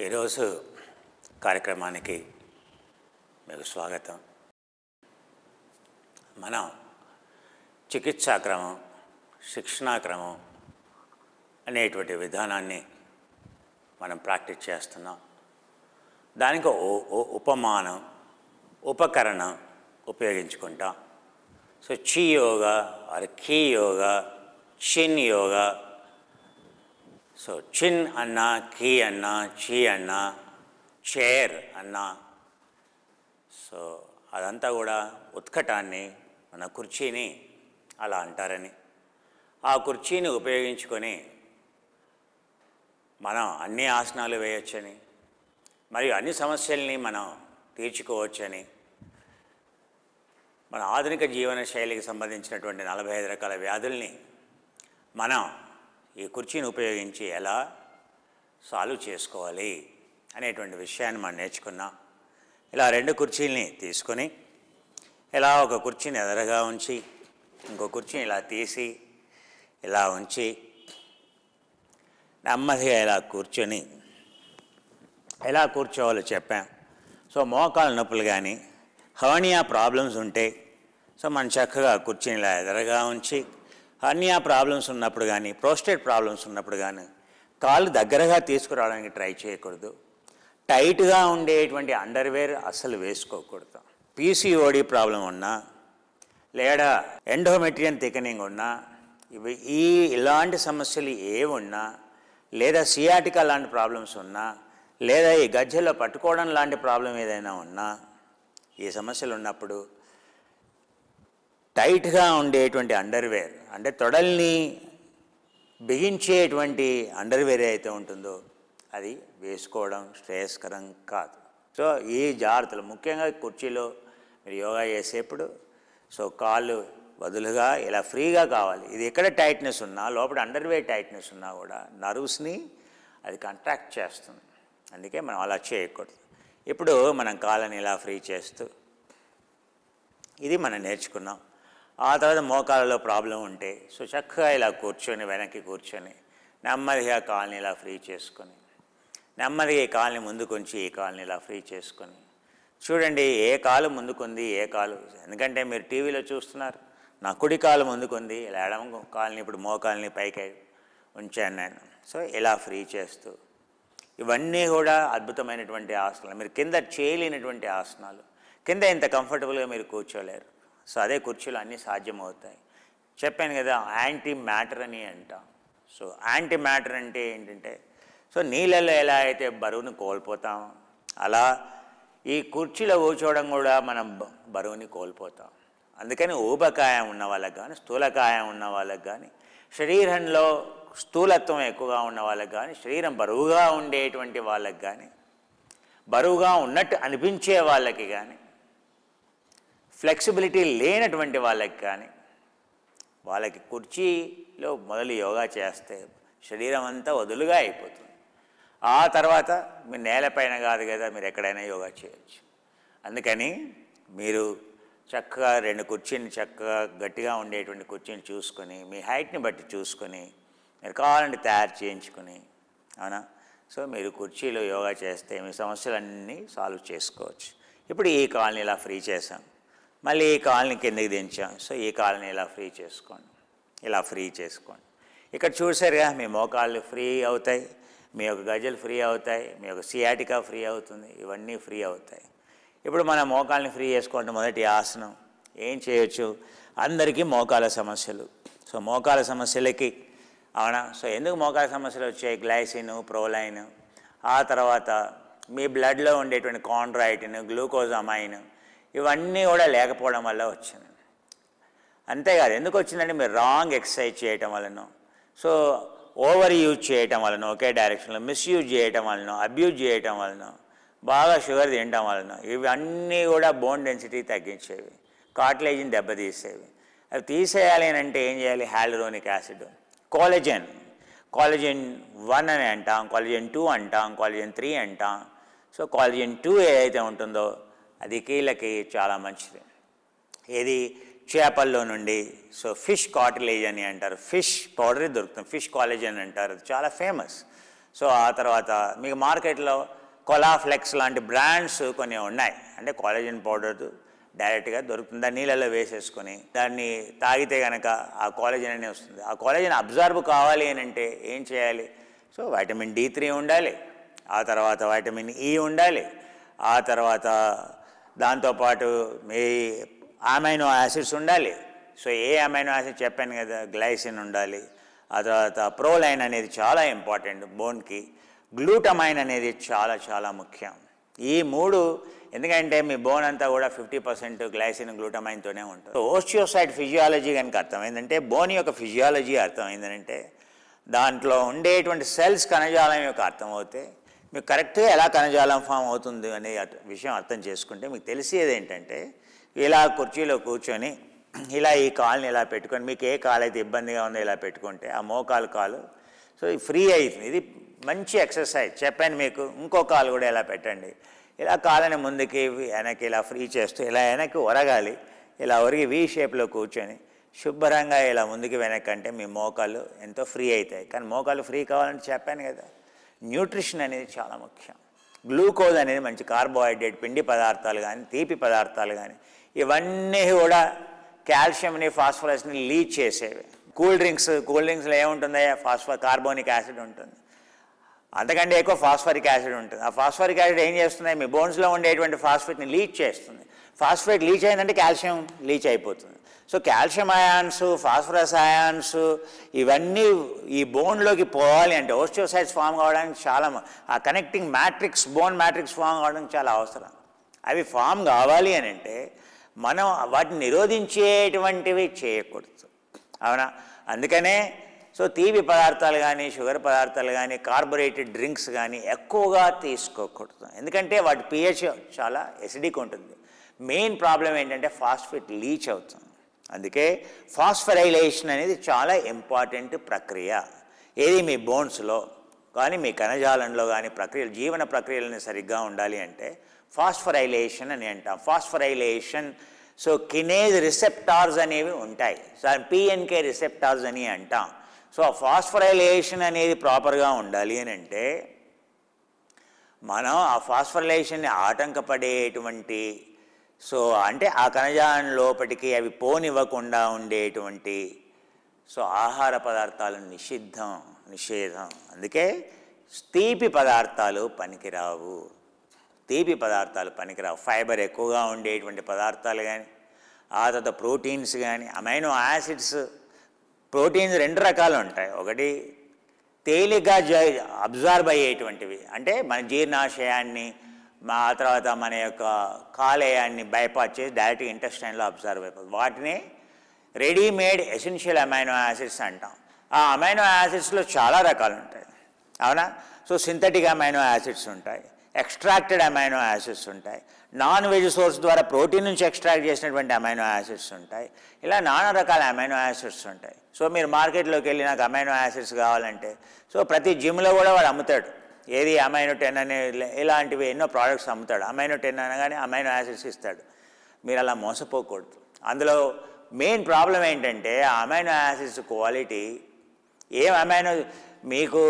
ఈరోజు కార్యక్రమానికి మీకు స్వాగతం మనం చికిత్సా క్రమం శిక్షణా క్రమం అనేటువంటి విధానాన్ని మనం ప్రాక్టీస్ చేస్తున్నాం దానికి ఓ- ఓ ఉపమానం ఉపకరణం ఉపయోగించుకుంటాం సో చీ యోగా ఆర్ కీ యోగా చిన్ యోగా సో చిన్ అన్నా కీ అన్నా చీ అన్నా చైర్ అన్నా సో అదంతా కూడా ఉత్కటాన్ని మన కుర్చీని అలా అంటారని ఆ కుర్చీని ఉపయోగించుకొని మనం అన్ని ఆసనాలు వేయొచ్చని మరియు అన్ని సమస్యల్ని మనం తీర్చుకోవచ్చని మన ఆధునిక జీవన శైలికి సంబంధించినటువంటి నలభై ఐదు రకాల వ్యాధుల్ని మనం ఈ కుర్చీని ఉపయోగించి ఎలా సాల్వ్ చేసుకోవాలి అనేటువంటి విషయాన్ని మనం నేర్చుకున్నాం ఇలా రెండు కుర్చీల్ని తీసుకొని ఇలా ఒక కుర్చీని ఎదరగా ఉంచి ఇంకో కుర్చీని ఇలా తీసి ఇలా ఉంచి నెమ్మదిగా ఇలా కూర్చొని ఎలా కూర్చోవాలో చెప్పాం సో మోకాలు నొప్పులు కానీ హర్నియా ప్రాబ్లమ్స్ ఉంటే సో మనం చక్కగా కుర్చీని ఇలా ఎదరగా ఉంచి హర్నియా ప్రాబ్లమ్స్ ఉన్నప్పుడు కానీ ప్రోస్టేట్ ప్రాబ్లమ్స్ ఉన్నప్పుడు కానీ కాళ్ళు దగ్గరగా తీసుకురావడానికి ట్రై చేయకూడదు టైట్గా ఉండేటువంటి అండర్వేర్ అస్సలు వేసుకోకూడదు పీసీఓడి ప్రాబ్లం ఉన్నా లేదా ఎండోమెట్రియన్ థికనింగ్ ఉన్నా ఇవి ఈ ఇలాంటి సమస్యలు ఏ ఉన్నా లేదా సియాటికా లాంటి ప్రాబ్లమ్స్ ఉన్నా లేదా ఈ గజ్జెలో పట్టుకోవడం లాంటి ప్రాబ్లం ఏదైనా ఉన్నా ఈ సమస్యలు ఉన్నప్పుడు టైట్గా ఉండేటువంటి అండర్వేర్ అంటే తొడల్ని బిగించేటువంటి అండర్వేర్ అయితే ఉంటుందో అది వేసుకోవడం శ్రేయస్కరం కాదు సో ఈ జాగ్రత్తలు ముఖ్యంగా కుర్చీలో మీరు యోగా చేసేప్పుడు సో కాళ్ళు వదులుగా ఇలా ఫ్రీగా కావాలి ఇది ఎక్కడ టైట్నెస్ ఉన్నా లోపల అండర్వేర్ టైట్నెస్ ఉన్నా కూడా నర్వ్స్ని అది కంట్రాక్ట్ చేస్తుంది అందుకే మనం అలా చేయకూడదు ఇప్పుడు మనం కాళ్ళని ఇలా ఫ్రీ చేస్తూ ఇది మనం నేర్చుకున్నాం ఆ తర్వాత మోకాళ్ళలో ప్రాబ్లం ఉంటే సో చక్కగా ఇలా కూర్చొని వెనక్కి కూర్చొని నెమ్మదిగా కాల్ని ఇలా ఫ్రీ చేసుకొని నెమ్మదిగా ఈ కాల్ని ముందుకొంచి ఈ కాల్ని ఇలా ఫ్రీ చేసుకొని చూడండి ఏ కాలు ముందుకుంది ఏ కాలు ఎందుకంటే మీరు టీవీలో చూస్తున్నారు నా కుడి కాలు ముందుకుంది ఇలా ఎడమ కాల్ని ఇప్పుడు మోకాల్ని పైకి ఉంచాను నేను సో ఇలా ఫ్రీ చేస్తూ ఇవన్నీ కూడా అద్భుతమైనటువంటి ఆసనాలు మీరు కింద చేయలేనటువంటి ఆసనాలు కింద ఇంత కంఫర్టబుల్గా మీరు కూర్చోలేరు సో అదే కుర్చీలో అన్నీ సాధ్యమవుతాయి చెప్పాను కదా యాంటీ మ్యాటర్ అని అంటాం సో యాంటీ మ్యాటర్ అంటే ఏంటంటే సో నీళ్ళల్లో ఎలా అయితే బరువును కోల్పోతాం అలా ఈ కుర్చీలో కూర్చోవడం కూడా మనం బ- బరువుని కోల్పోతాం అందుకని ఊబకాయం ఉన్న వాళ్ళకి కానీ స్థూలకాయం ఉన్న వాళ్ళకి కానీ శరీరంలో స్థూలత్వం ఎక్కువగా ఉన్న వాళ్ళకి కానీ శరీరం బరువుగా ఉండేటువంటి వాళ్ళకి కానీ బరువుగా ఉన్నట్టు అనిపించే వాళ్ళకి కానీ ఫ్లెక్సిబిలిటీ లేనటువంటి వాళ్ళకి కానీ వాళ్ళకి కుర్చీలో మొదలు యోగా చేస్తే శరీరం అంతా వదులుగా అయిపోతుంది ఆ తర్వాత మీరు నేలపైన కాదు కదా మీరు ఎక్కడైనా యోగా చేయొచ్చు అందుకని మీరు చక్కగా రెండు కుర్చీని చక్కగా గట్టిగా ఉండేటువంటి కుర్చీని చూసుకొని మీ హైట్ని బట్టి చూసుకొని మీరు కావాలంటే తయారు చేయించుకొని అవునా సో మీరు కుర్చీలో యోగా చేస్తే మీ సమస్యలన్నీ సాల్వ్ చేసుకోవచ్చు ఇప్పుడు ఈ కాల్ని ఇలా ఫ్రీ చేసాం మళ్ళీ ఈ కాల్ని కిందకి దించాం సో ఈ కాల్ని ఇలా ఫ్రీ చేసుకోండి ఇలా ఫ్రీ చేసుకోండి ఇక్కడ చూసారుగా మీ మోకాళ్ళు ఫ్రీ అవుతాయి మీ యొక్క గజలు ఫ్రీ అవుతాయి మీ యొక్క సియాటికా ఫ్రీ అవుతుంది ఇవన్నీ ఫ్రీ అవుతాయి ఇప్పుడు మన మోకాల్ని ఫ్రీ చేసుకోండి మొదటి ఆసనం ఏం చేయొచ్చు అందరికీ మోకాల సమస్యలు సో మోకాల సమస్యలకి అవునా సో ఎందుకు మోకాల సమస్యలు వచ్చాయి గ్లైసిన్ ప్రోలైన్ ఆ తర్వాత మీ బ్లడ్లో ఉండేటువంటి కాండ్రాయిటిన్ గ్లూకోజ్ అమైన్ ఇవన్నీ కూడా లేకపోవడం వల్ల వచ్చింది అంతేకాదు ఎందుకు వచ్చిందంటే మీరు రాంగ్ ఎక్సర్సైజ్ చేయటం వలన సో ఓవర్ యూజ్ చేయటం వలన ఒకే డైరెక్షన్లో మిస్యూజ్ చేయటం వలన అబ్యూజ్ చేయటం వలన బాగా షుగర్ తినటం వలన ఇవన్నీ కూడా బోన్ డెన్సిటీ తగ్గించేవి కాట్లేజ్ని దెబ్బతీసేవి అవి తీసేయాలి అని అంటే ఏం చేయాలి హ్యాలరోనిక్ యాసిడ్ కాలజన్ కాలజన్ వన్ అని అంటాం కాలజన్ టూ అంటాం కాలజన్ త్రీ అంటాం సో కాలజన్ టూ ఏదైతే ఉంటుందో అది కీళ్ళకి చాలా మంచిది ఏది చేపల్లో నుండి సో ఫిష్ కాటిలేజ్ అని అంటారు ఫిష్ పౌడర్ దొరుకుతుంది ఫిష్ కాలేజ్ అని అంటారు అది చాలా ఫేమస్ సో ఆ తర్వాత మీకు మార్కెట్లో కొలాఫ్లెక్స్ లాంటి బ్రాండ్స్ కొన్ని ఉన్నాయి అంటే కాలేజన్ పౌడర్ డైరెక్ట్గా దొరుకుతుంది దాన్ని నీళ్ళలో వేసేసుకొని దాన్ని తాగితే కనుక ఆ కాలేజన్ అనేది వస్తుంది ఆ కాలేజన్ అబ్జర్వ్ కావాలి అని అంటే ఏం చేయాలి సో వైటమిన్ డి త్రీ ఉండాలి ఆ తర్వాత వైటమిన్ ఈ ఉండాలి ఆ తర్వాత దాంతోపాటు మీ అమైనో యాసిడ్స్ ఉండాలి సో ఏ అమైనో యాసిడ్ చెప్పాను కదా గ్లైసిన్ ఉండాలి ఆ తర్వాత ప్రోలైన్ అనేది చాలా ఇంపార్టెంట్ బోన్కి గ్లూటమైన్ అనేది చాలా చాలా ముఖ్యం ఈ మూడు ఎందుకంటే మీ బోన్ అంతా కూడా ఫిఫ్టీ పర్సెంట్ గ్లైసిన్ గ్లూటమైన్తోనే ఉంటుంది ఓస్టియోసైడ్ ఫిజియాలజీ కనుక అర్థమైందంటే బోన్ యొక్క ఫిజియాలజీ అర్థమైందంటే దాంట్లో ఉండేటువంటి సెల్స్ కణజాలం యొక్క అర్థమవుతే మీకు కరెక్ట్గా ఎలా కణజాలం ఫామ్ అవుతుంది అనే అర్థ- విషయం అర్థం చేసుకుంటే మీకు తెలిసేది ఏంటంటే ఇలా కుర్చీలో కూర్చొని ఇలా ఈ కాల్ని ఇలా పెట్టుకొని మీకు ఏ కాలు అయితే ఇబ్బందిగా ఉందో ఇలా పెట్టుకుంటే ఆ మోకాలు కాలు సో ఇది ఫ్రీ అవుతుంది ఇది మంచి ఎక్సర్సైజ్ చెప్పాను మీకు ఇంకో కాలు కూడా ఇలా పెట్టండి ఇలా కాలని ముందుకి వెనక్కి ఇలా ఫ్రీ చేస్తూ ఇలా వెనక్కి ఒరగాలి ఇలా ఒరిగి వి షేప్లో కూర్చొని శుభ్రంగా ఇలా ముందుకి వెనక్కి అంటే మీ మోకాలు ఎంతో ఫ్రీ అవుతాయి కానీ మోకాలు ఫ్రీ కావాలంటే చెప్పాను కదా న్యూట్రిషన్ అనేది చాలా ముఖ్యం గ్లూకోజ్ అనేది మంచి కార్బోహైడ్రేట్ పిండి పదార్థాలు కానీ తీపి పదార్థాలు కానీ ఇవన్నీ కూడా కాల్షియంని ఫాస్ఫరస్ని లీచ్ చేసేవి కూల్ డ్రింక్స్ కూల్ డ్రింక్స్లో ఏముంటుంది ఫాస్ఫర్ కార్బోనిక్ యాసిడ్ ఉంటుంది అంతకంటే ఎక్కువ ఫాస్ఫరిక్ యాసిడ్ ఉంటుంది ఆ ఫాస్ఫరిక్ యాసిడ్ ఏం చేస్తుంది మీ బోన్స్లో ఉండేటువంటి ఫాస్ఫేట్ని లీచ్ చేస్తుంది ఫాస్ఫేట్ లీచ్ అయిందంటే కాల్షియం లీచ్ అయిపోతుంది so calcium ions phosphorus ions ఇవన్నీ ఈ బోన్లోకి పోవాలి అంటే ఓస్టియోసైడ్స్ ఫామ్ కావడానికి చాలా మ- ఆ connecting matrix bone matrix form కావడానికి చాలా అవసరం అవి ఫామ్ కావాలి అని అంటే మనం వాటిని నిరోధించేటువంటివి చేయకూడదు అవునా అందుకనే సో తీపి పదార్థాలు కానీ షుగర్ పదార్థాలు కానీ కార్బొరేటెడ్ డ్రింక్స్ కానీ ఎక్కువగా తీసుకోకూడదు ఎందుకంటే వాటి పిహెచ్ చాలా ఎసిడిక్ ఉంటుంది మెయిన్ ప్రాబ్లం ఏంటంటే ఫాస్ఫేట్ లీచ్ అవుతుంది అందుకే ఫాస్ఫరైలేషన్ అనేది చాలా ఇంపార్టెంట్ ప్రక్రియ ఏది మీ బోన్స్లో కానీ మీ కణజాలంలో కానీ ప్రక్రియలు జీవన ప్రక్రియలని సరిగ్గా ఉండాలి అంటే ఫాస్ఫరైలేషన్ అని అంటాం ఫాస్ఫరైలేషన్ సో కినేజ్ రిసెప్టార్స్ అనేవి ఉంటాయి సో పిఎన్కే రిసెప్టార్స్ అని అంటాం సో ఆ ఫాస్ఫరైలేషన్ అనేది ప్రాపర్గా ఉండాలి అని అంటే మనం ఆ ఫాస్ఫరైలేషన్ని ఆటంకపడేటువంటి సో అంటే ఆ కణజాలం లోపటికి అవి పోనివ్వకుండా ఉండేటువంటి సో ఆహార పదార్థాలు నిషిద్ధం నిషేధం అందుకే తీపి పదార్థాలు పనికిరావు తీపి పదార్థాలు పనికిరావు ఫైబర్ ఎక్కువగా ఉండేటువంటి పదార్థాలు కానీ ఆ తర్వాత ప్రోటీన్స్ కానీ అమైనో యాసిడ్స్ ప్రోటీన్స్ రెండు రకాలు ఉంటాయి ఒకటి తేలిగ్గా జ అబ్జార్బ్ అయ్యేటువంటివి అంటే మన జీర్ణాశయాన్ని మా ఆ తర్వాత మన యొక్క కాలేయాన్ని బైపాస్ చేసి డైరెక్ట్గా ఇంటెస్టైన్లో అబ్జర్వ్ అయిపోతుంది వాటిని రెడీమేడ్ ఎసెన్షియల్ అమైనో యాసిడ్స్ అంటాం ఆ అమైనో యాసిడ్స్లో చాలా రకాలు ఉంటాయి అవునా సో సింథటిక్ అమైనో యాసిడ్స్ ఉంటాయి ఎక్స్ట్రాక్టెడ్ అమైనో యాసిడ్స్ ఉంటాయి నాన్ వెజ్ సోర్స్ ద్వారా ప్రోటీన్ నుంచి ఎక్స్ట్రాక్ట్ చేసినటువంటి అమైనో యాసిడ్స్ ఉంటాయి ఇలా నానా రకాల అమైనో యాసిడ్స్ ఉంటాయి సో మీరు మార్కెట్లోకి వెళ్ళి నాకు అమైనో యాసిడ్స్ కావాలంటే సో ప్రతి జిమ్లో కూడా వాడు అమ్ముతాడు ఏది అమైనో టెన్ అనే ఇలాంటివి ఎన్నో ప్రోడక్ట్స్ అమ్ముతాడు అమైనో టెన్ అనగానే అమైనో యాసిడ్స్ ఇస్తాడు మీరు అలా మోసపోకూడదు అందులో మెయిన్ ప్రాబ్లం ఏంటంటే ఆ అమైనో యాసిడ్స్ క్వాలిటీ ఏం అమైనో మీకు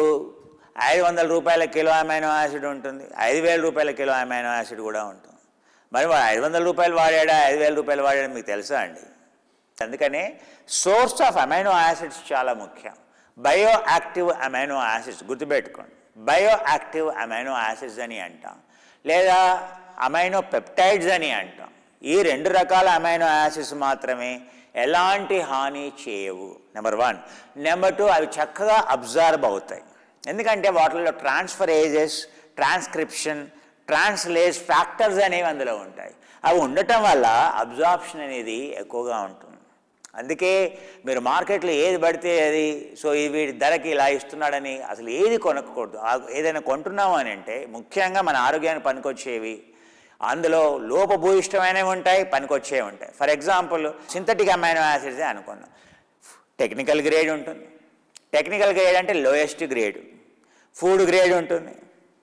ఐదు వందల రూపాయల కిలో అమైనో యాసిడ్ ఉంటుంది ఐదు వేల రూపాయల కిలో అమైనో యాసిడ్ కూడా ఉంటుంది మరి వాడు ఐదు వందల రూపాయలు వాడాడా ఐదు వేల రూపాయలు వాడాడా మీకు తెలుసా అండి అందుకనే సోర్స్ ఆఫ్ అమైనో యాసిడ్స్ చాలా ముఖ్యం బయో యాక్టివ్ అమైనో యాసిడ్స్ గుర్తుపెట్టుకోండి బయో యాక్టివ్ అమైనో యాసిడ్స్ అని అంటాం లేదా అమైనో పెప్టైడ్స్ అని అంటాం ఈ రెండు రకాల అమైనో యాసిడ్స్ మాత్రమే ఎలాంటి హాని చేయవు నెంబర్ వన్ నెంబర్ టూ అవి చక్కగా అబ్జర్వ్ అవుతాయి ఎందుకంటే వాటిల్లో ట్రాన్స్ఫరేజెస్ ట్రాన్స్క్రిప్షన్ ట్రాన్స్లేస్ ఫ్యాక్టర్స్ అనేవి అందులో ఉంటాయి అవి ఉండటం వల్ల అబ్జార్ప్షన్ అనేది ఎక్కువగా ఉంటుంది అందుకే మీరు మార్కెట్లో ఏది పడితే అది సో ఈ వీడి ధరకి ఇలా ఇస్తున్నాడని అసలు ఏది కొనకూడదు ఆ- ఏదైనా కొంటున్నాము అని అంటే ముఖ్యంగా మన ఆరోగ్యానికి పనికొచ్చేవి అందులో లోపభూయిష్టమైనవి ఉంటాయి పనికొచ్చేవి ఉంటాయి ఫర్ ఎగ్జాంపుల్ సింథటిక్ అమైనో యాసిడ్సే అనుకుందాం టెక్నికల్ గ్రేడ్ ఉంటుంది టెక్నికల్ గ్రేడ్ అంటే లోయెస్ట్ గ్రేడ్ ఫుడ్ గ్రేడ్ ఉంటుంది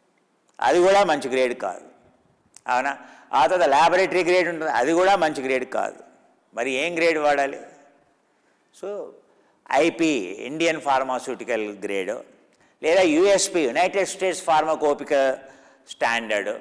అది కూడా మంచి గ్రేడ్ కాదు అవునా ఆ తర్వాత ల్యాబొరేటరీ గ్రేడ్ ఉంటుంది అది కూడా మంచి గ్రేడ్ కాదు మరి ఏం గ్రేడ్ వాడాలి so IP Indian pharmaceutical grade లేదా USP United States pharmacopoeia standard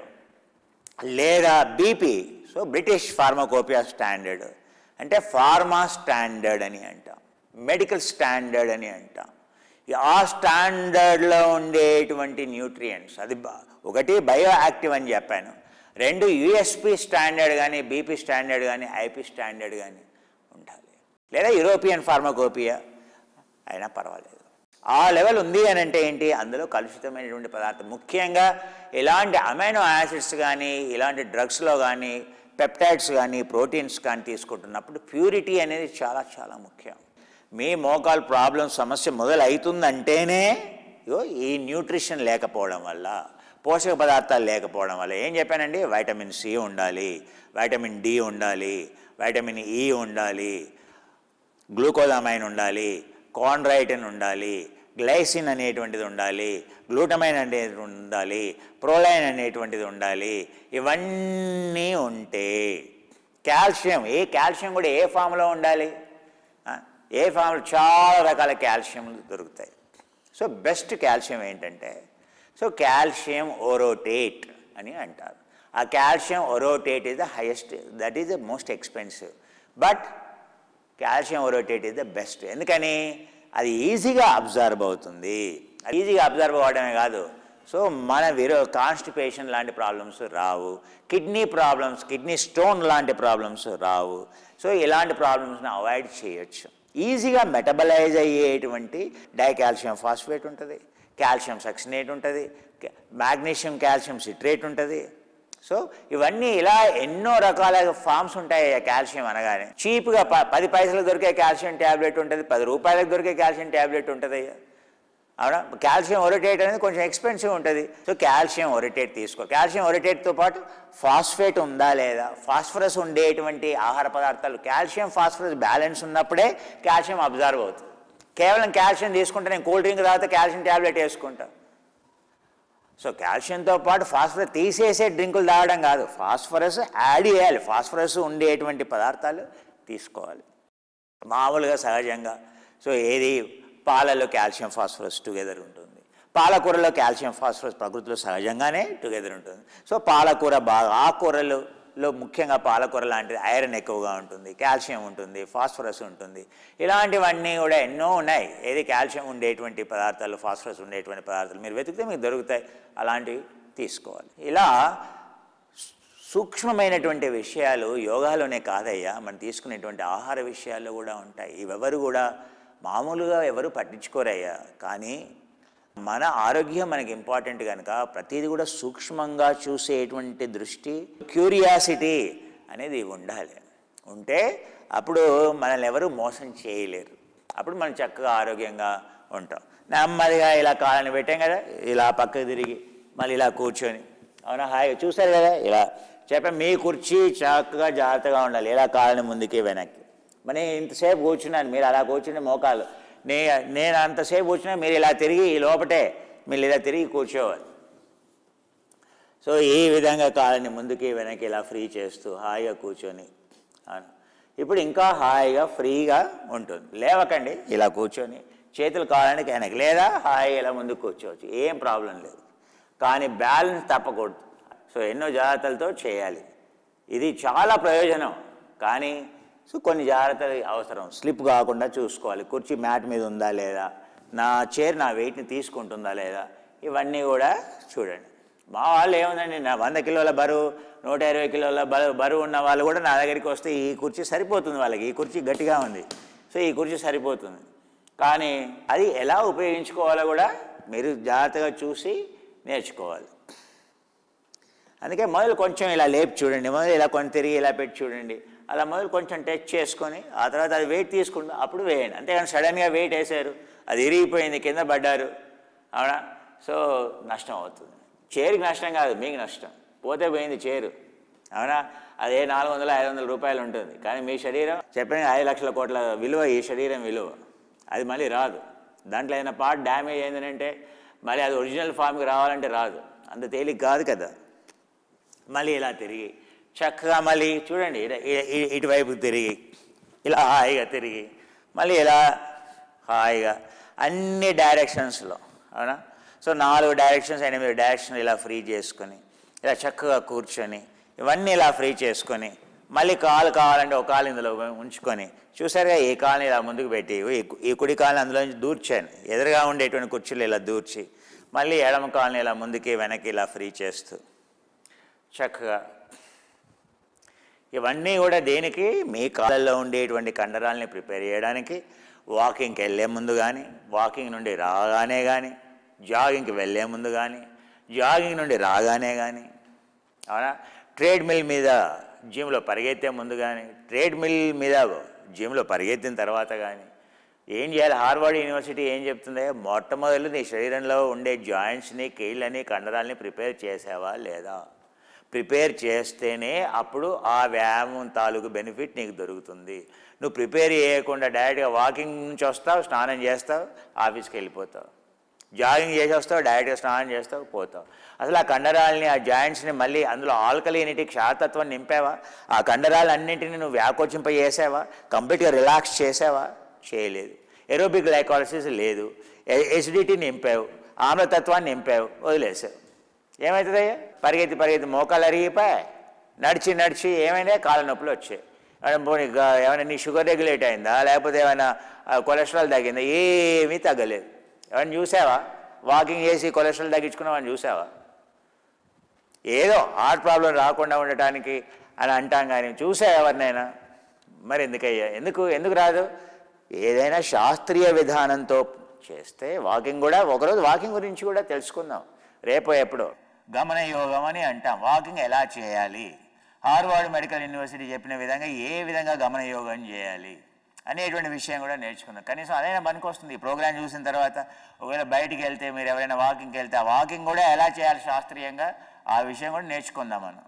లేదా BP so British pharmacopoeia standard అంటే ఫార్మా స్టాండర్డ్ అని అంటాం మెడికల్ స్టాండర్డ్ అని అంటాం ఈ ఆ స్టాండర్డ్లో ఉండేటువంటి న్యూట్రియంట్స్ అది బ- ఒకటి బయో యాక్టివ్ అని చెప్పాను రెండు యుఎస్పి స్టాండర్డ్ కానీ బీపీ స్టాండర్డ్ కానీ ఐపీ స్టాండర్డ్ కానీ ఉండాలి లేదా యూరోపియన్ ఫార్మకోపియా అయినా పర్వాలేదు ఆ లెవెల్ ఉంది అని అంటే ఏంటి అందులో కలుషితమైనటువంటి పదార్థం ముఖ్యంగా ఇలాంటి అమైనో యాసిడ్స్ కానీ ఇలాంటి డ్రగ్స్లో కానీ పెప్టైడ్స్ కానీ ప్రోటీన్స్ కానీ తీసుకుంటున్నప్పుడు ప్యూరిటీ అనేది చాలా చాలా ముఖ్యం మీ మోకాలు ప్రాబ్లం సమస్య మొదలవుతుందంటేనే ఇగో ఈ న్యూట్రిషన్ లేకపోవడం వల్ల పోషక పదార్థాలు లేకపోవడం వల్ల ఏం చెప్పానండి వైటమిన్ సి ఉండాలి వైటమిన్ డి ఉండాలి వైటమిన్ ఈ ఉండాలి గ్లూకోజామైన్ ఉండాలి కాన్రైటిన్ ఉండాలి గ్లైసిన్ అనేటువంటిది ఉండాలి గ్లూటమైన్ అనేది ఉండాలి ప్రోలైన్ అనేటువంటిది ఉండాలి ఇవన్నీ ఉంటే కాల్షియం ఏ కాల్షియం కూడా ఏ ఫామ్లో ఉండాలి ఆ, ఏ ఫామ్లో చాలా రకాల కాల్షియంలు దొరుకుతాయి సో బెస్ట్ కాల్షియం ఏంటంటే సో కాల్షియం ఓరోటేట్ అని అంటారు ఆ calcium orotate is the highest that is the most expensive but calcium orotate is the best ఎందుకని అది ఈజీగా అబ్జర్వ్ అవుతుంది అది ఈజీగా అబ్జర్వ్ అవ్వడమే కాదు సో మన విరో కాన్స్టిపేషన్ లాంటి ప్రాబ్లమ్స్ రావు కిడ్నీ ప్రాబ్లమ్స్ కిడ్నీ స్టోన్ లాంటి ప్రాబ్లమ్స్ రావు సో ఇలాంటి ప్రాబ్లమ్స్ని అవాయిడ్ చేయొచ్చు ఈజీగా మెటబలైజ్ అయ్యేటువంటి డైకాల్షియం ఫాస్ఫేట్ ఉంటుంది కాల్షియం సక్సినేట్ ఉంటుంది మ్యాగ్నీషియం కాల్షియం సిట్రేట్ ఉంటుంది సో ఇవన్నీ ఇలా ఎన్నో రకాల ఫామ్స్ ఉంటాయి కాల్షియం అనగానే చీప్గా ప పది పైసలకు దొరికే కాల్షియం ట్యాబ్లెట్ ఉంటుంది పది రూపాయలకు దొరికే కాల్షియం ట్యాబ్లెట్ ఉంటుంది అవునా కాల్షియం ఒరిటేట్ అనేది కొంచెం ఎక్స్పెన్సివ్ ఉంటుంది సో కాల్షియం ఒరిటేట్ తీసుకో కాల్షియం ఒరిటేట్తో పాటు ఫాస్ఫేట్ ఉందా లేదా ఫాస్ఫరస్ ఉండేటువంటి ఆహార పదార్థాలు కాల్షియం ఫాస్ఫరస్ బ్యాలెన్స్ ఉన్నప్పుడే కాల్షియం అబ్జర్వ్ అవుతుంది కేవలం కాల్షియం తీసుకుంటే నేను కూల్ డ్రింక్ తర్వాత కాల్షియం ట్యాబ్లెట్ వేసుకుంటా సో కాల్షియంతో పాటు ఫాస్ఫరస్ తీసేసే డ్రింకులు తాగడం కాదు ఫాస్ఫరస్ యాడ్ చేయాలి ఫాస్ఫరస్ ఉండేటువంటి పదార్థాలు తీసుకోవాలి మామూలుగా సహజంగా సో ఏది పాలలో కాల్షియం ఫాస్ఫరస్ టుగెదర్ ఉంటుంది పాలకూరలో కాల్షియం ఫాస్ఫరస్ ప్రకృతిలో సహజంగానే టుగెదర్ ఉంటుంది సో పాలకూర బాగా ఆకుకూరలలో ముఖ్యంగా పాలకూర లాంటిది ఐరన్ ఎక్కువగా ఉంటుంది కాల్షియం ఉంటుంది ఫాస్ఫరస్ ఉంటుంది ఇలాంటివన్నీ కూడా ఎన్నో ఉన్నాయి ఏది కాల్షియం ఉండేటువంటి పదార్థాలు ఫాస్ఫరస్ ఉండేటువంటి పదార్థాలు మీరు వెతికితే మీకు దొరుకుతాయి అలాంటివి తీసుకోవాలి ఇలా సూక్ష్మమైనటువంటి విషయాలు యోగాలోనే కాదయ్యా మనం తీసుకునేటువంటి ఆహార విషయాల్లో కూడా ఉంటాయి ఇవెవరు కూడా మామూలుగా ఎవరు పట్టించుకోరయ్యా కానీ మన ఆరోగ్యం మనకి ఇంపార్టెంట్ కనుక ప్రతిదీ కూడా సూక్ష్మంగా చూసేటువంటి దృష్టి క్యూరియాసిటీ అనేది ఉండాలి ఉంటే అప్పుడు మనల్ని ఎవరు మోసం చేయలేరు అప్పుడు మనం చక్కగా ఆరోగ్యంగా ఉంటాం నెమ్మదిగా ఇలా కాళ్ళని పెట్టాం కదా ఇలా పక్కకు తిరిగి మళ్ళీ ఇలా కూర్చొని అవునా హాయ్ చూసారు కదా ఇలా చెప్ప మీ కుర్చీ చక్కగా జాగ్రత్తగా ఉండాలి ఇలా కాళ్ళని ముందుకి వెనక్కి మరి ఇంతసేపు కూర్చున్నాను మీరు అలా కూర్చుని మోకాలు నే నేను అంతసేపు కూర్చున్నా మీరు ఇలా తిరిగి ఈ లోపటే మీరు ఇలా తిరిగి కూర్చోవాలి సో ఈ విధంగా కాళ్ళని ముందుకి వెనక్కి ఇలా ఫ్రీ చేస్తూ హాయిగా కూర్చొని అవును ఇప్పుడు ఇంకా హాయిగా ఫ్రీగా ఉంటుంది లేవకండి ఇలా కూర్చొని చేతులు కాళ్ళనికి వెనక్కి లేదా హాయిగా ఇలా ముందుకు కూర్చోవచ్చు ఏం ప్రాబ్లం లేదు కానీ బ్యాలెన్స్ తప్పకూడదు సో ఎన్నో జాగ్రత్తలతో చేయాలి ఇది చాలా ప్రయోజనం కానీ సో కొన్ని జాగ్రత్తలు అవసరం స్లిప్ కాకుండా చూసుకోవాలి కుర్చీ మ్యాట్ మీద ఉందా లేదా నా చైర్ నా వెయిట్ని తీసుకుంటుందా లేదా ఇవన్నీ కూడా చూడండి మా వాళ్ళు ఏముందండి నా వంద కిలోల బరువు నూట ఇరవై కిలోల బరువు బరువు ఉన్న వాళ్ళు కూడా నా దగ్గరికి వస్తే ఈ కుర్చీ సరిపోతుంది వాళ్ళకి ఈ కుర్చీ గట్టిగా ఉంది సో ఈ కుర్చీ సరిపోతుంది కానీ అది ఎలా ఉపయోగించుకోవాలో కూడా మీరు జాగ్రత్తగా చూసి నేర్చుకోవాలి అందుకే మొదలు కొంచెం ఇలా లేపి చూడండి మొదలు ఇలా కొంచెం తిరిగి ఇలా పెట్టి చూడండి అలా మొదలు కొంచెం టచ్ చేసుకొని ఆ తర్వాత అది వెయిట్ తీసుకుంటూ అప్పుడు వేయండి అంతేగాని సడన్గా వెయిట్ వేసారు అది ఇరిగిపోయింది కింద పడ్డారు అవునా సో నష్టం అవుతుంది చైర్కి నష్టం కాదు మీకు నష్టం పోతే పోయింది చైరు అవునా అదే నాలుగు వందల ఐదు వందల రూపాయలు ఉంటుంది కానీ మీ శరీరం చెప్పిన ఐదు లక్షల కోట్ల విలువ ఈ శరీరం విలువ అది మళ్ళీ రాదు దాంట్లో ఏదైనా పార్ట్ డ్యామేజ్ అయిందంటే మళ్ళీ అది ఒరిజినల్ ఫామ్కి రావాలంటే రాదు అంత తేలిక కాదు కదా మళ్ళీ ఇలా తిరిగి చక్కగా మళ్ళీ చూడండి ఇట- ఇ- ఇ- ఇటువైపు తిరిగి ఇలా హాయిగా తిరిగి మళ్ళీ ఇలా హాయిగా అన్ని డైరెక్షన్స్లో అవునా సో నాలుగు డైరెక్షన్స్ ఎనిమిది డైరెక్షన్ ఇలా ఫ్రీ చేసుకొని ఇలా చక్కగా కూర్చొని ఇవన్నీ ఇలా ఫ్రీ చేసుకొని మళ్ళీ కాలు కావాలంటే ఒక కాలు ఇందులో ఉంచుకొని చూసారుగా ఈ కాలుని ఇలా ముందుకు పెట్టి ఈ కు- ఈ కుడి కాలుని అందులో నుంచి దూర్చాను ఎదురుగా ఉండేటువంటి కుర్చీలు ఇలా దూర్చి మళ్ళీ ఎడమ కాలుని ఇలా ముందుకి వెనక్కి ఇలా ఫ్రీ చేస్తూ చక్కగా ఇవన్నీ కూడా దేనికి మీ కాళ్ళల్లో ఉండేటువంటి కండరాలని ప్రిపేర్ చేయడానికి వాకింగ్కి వెళ్ళే ముందు కానీ వాకింగ్ నుండి రాగానే కానీ జాగింగ్కి వెళ్ళే ముందు కానీ జాగింగ్ నుండి రాగానే కానీ అవునా ట్రేడ్మిల్ మీద జిమ్లో పరిగెత్తే ముందు కానీ ట్రేడ్మిల్ మీద జిమ్లో పరిగెత్తిన తర్వాత కానీ ఏం చేయాలి హార్వర్డ్ యూనివర్సిటీ ఏం చెప్తుంది మొట్టమొదలు నీ శరీరంలో ఉండే జాయింట్స్ని కీళ్ళని కండరాల్ని ప్రిపేర్ చేసావా లేదా ప్రిపేర్ చేస్తేనే అప్పుడు ఆ వ్యాయామం తాలూకు బెనిఫిట్ నీకు దొరుకుతుంది నువ్వు ప్రిపేర్ చేయకుండా డైరెక్ట్గా వాకింగ్ నుంచి వస్తావు స్నానం చేస్తావు ఆఫీస్కి వెళ్ళిపోతావు జాగింగ్ చేసి వస్తావు డైరెక్ట్గా స్నానం చేస్తావు పోతావు అసలు ఆ కండరాలని ఆ జాయింట్స్ని మళ్ళీ అందులో ఆల్కలినిటీ క్షారతత్వం నింపావా ఆ కండరాలన్నింటినీ నువ్వు వ్యాకోచింప చేసావా కంప్లీట్గా రిలాక్స్ చేసావా చేయలేదు ఎరోబిక్ గ్లైకాలసిస్ లేదు ఎసిడిటీ నింపావు ఆమ్లతత్వాన్ని నింపావు వదిలేసావు ఏమవుతుందయ్యా పరిగెత్తి పరిగెత్తి మోకాలు అరిగిపోయి నడిచి నడిచి ఏమైనా కాళ్ళ నొప్పులు వచ్చాయి ఏమైనా పోనీ గా- ఏమైనా నీ షుగర్ రెగ్యులేట్ అయిందా లేకపోతే ఏమైనా ఆ, కొలెస్ట్రాల్ తగ్గిందా ఏమీ తగ్గలేదు ఏమైనా చూసావా వాకింగ్ చేసి కొలెస్ట్రాల్ తగ్గించుకున్నావని చూసావా ఏదో హార్ట్ ప్రాబ్లం రాకుండా ఉండటానికి అని అంటాం కానీ చూసా ఎవరినైనా మరి ఎందుకయ్యా ఎందుకు ఎందుకు రాదు ఏదైనా శాస్త్రీయ విధానంతో చేస్తే వాకింగ్ కూడా ఒకరోజు వాకింగ్ గురించి కూడా తెలుసుకుందాం రేపో ఎప్పుడో గమన యోగం అని అంటాం వాకింగ్ ఎలా చేయాలి హార్వర్డ్ మెడికల్ యూనివర్సిటీ చెప్పిన విధంగా ఏ విధంగా గమన యోగం చేయాలి అనేటువంటి విషయం కూడా నేర్చుకుందాం కనీసం అదైనా పనికొస్తుంది ఈ ప్రోగ్రామ్ చూసిన తర్వాత ఒకవేళ బయటికి వెళ్తే మీరు ఎవరైనా వాకింగ్కి వెళ్తే ఆ వాకింగ్ కూడా ఎలా చేయాలి శాస్త్రీయంగా ఆ విషయం కూడా నేర్చుకుందాం మనం